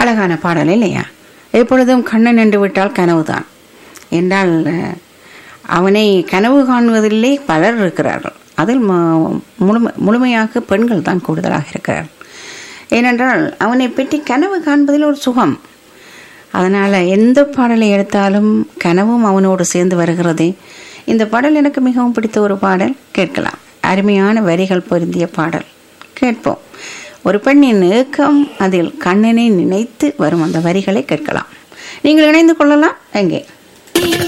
அழகான பாடல் இல்லையா எப்பொழுதும் கண்ணன் என்று விட்டால் கனவுதான் என்றால் அஹ், அவனை கனவு காணுவதில்லை பலர் இருக்கிறார்கள் அதில் மு- முழுமை முழுமையாக பெண்கள் தான் கூடுதலாக இருக்கிறார்கள் ஏனென்றால் அவனை பற்றி கனவு காண்பதில் ஒரு சுகம் அதனால் எந்த பாடலை எடுத்தாலும் கனவும் அவனோடு சேர்ந்து வருகிறது இந்த பாடல் எனக்கு மிகவும் பிடித்த ஒரு பாடல் கேட்கலாம் அருமையான வரிகள் பொருந்திய பாடல் கேட்போம் ஒரு பெண்ணின் ஏக்கம் அதில் கண்ணனை நினைத்து வரும் அந்த வரிகளை கேட்கலாம் நீங்கள் இணைந்து கொள்ளலாம் எங்கே